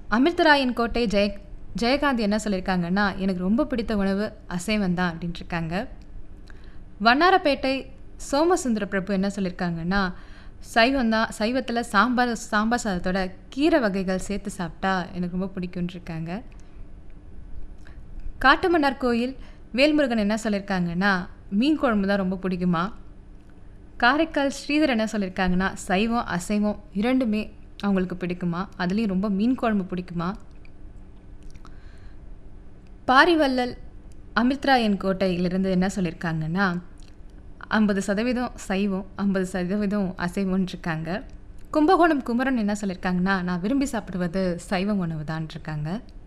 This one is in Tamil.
அமிர்தராயன் கோட்டை ஜெய ஜெயகாந்த் என்ன சொல்லியிருக்காங்கன்னா எனக்கு ரொம்ப பிடித்த உணவு அசைவம் தான் அப்படின்ட்டு இருக்காங்க வண்ணாரப்பேட்டை சோமசுந்தர பிரபு என்ன சொல்லியிருக்காங்கன்னா சைவம் தான் சைவத்தில் சாம்பார் சாம்பார் சாதத்தோட கீரை வகைகள் சேர்த்து சாப்பிட்டா எனக்கு ரொம்ப பிடிக்கும்னு இருக்காங்க காட்டுமன்னார் கோயில் வேல்முருகன் என்ன சொல்லியிருக்காங்கன்னா மீன் குழம்பு தான் ரொம்ப பிடிக்குமா காரைக்கால் ஸ்ரீதர் என்ன சொல்லியிருக்காங்கன்னா சைவம் அசைவம் இரண்டுமே அவங்களுக்கு பிடிக்குமா அதுலேயும் ரொம்ப மீன் குழம்பு பிடிக்குமா பாரிவள்ளல் அமிர்தராயன் கோட்டையிலிருந்து என்ன சொல்லியிருக்காங்கன்னா ஐம்பது சதவீதம் சைவம் ஐம்பது சதவீதம் அசைவம்னு இருக்காங்க கும்பகோணம் குமரன் என்ன சொல்லியிருக்காங்கன்னா நான் விரும்பி சாப்பிடுவது சைவ உணவு தான் இருக்காங்க